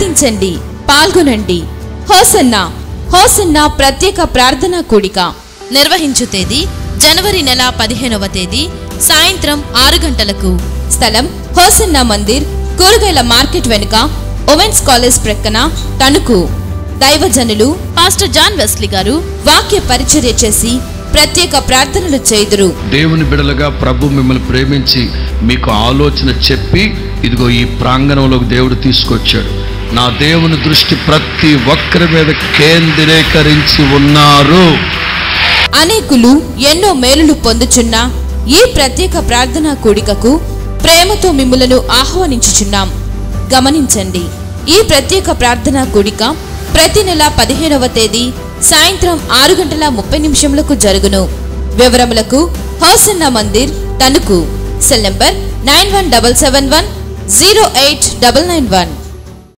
ప్రార్థించండి పాల్గొనండి hosanna hosanna ప్రత్యేక ప్రార్థనా కూడిక నిర్వహించు తేదీ జనవరి నెల పదిహేనవ తేదీ సాయంత్రం ఆరు గంటలకు స్థలం హోసన్న మందిర్ కూరగాయల మార్కెట్ వెనుక ఉమెన్స్ కాలేజ్ ప్రక్కన తణుకు దైవజనులు పాస్టర్ జాన్ వెస్లీ గారు వాక్య పరిచర్య చేసి ప్రత్యేక ప్రార్థనలు చేయుదురు దేవుని బిడలుగా ప్రభు మిమ్మల్ని ప్రేమించి మీకు ఆలోచన చెప్పి ఇదిగో ఈ ప్రాంగణంలోకి దేవుడు తీసుకొచ్చాడు నా దేవుని దృష్టి ప్రతి ఒక్కరి మీద కేంద్రీకరించి ఉన్నారు అనేకులు ఎన్నో మేలులు పొందుచున్న ఈ ప్రత్యేక ప్రార్థనా కూడికకు ప్రేమతో మిమ్ములను ఆహ్వానించుచున్నాం గమనించండి ఈ ప్రత్యేక ప్రార్థనా కూడిక ప్రతి నెల పదిహేనవ తేదీ సాయంత్రం ఆరు గంటల ముప్పై నిమిషములకు జరుగును వివరములకు Hosanna Mandir Tanuku cell number nine one double seven one zero eight double nine one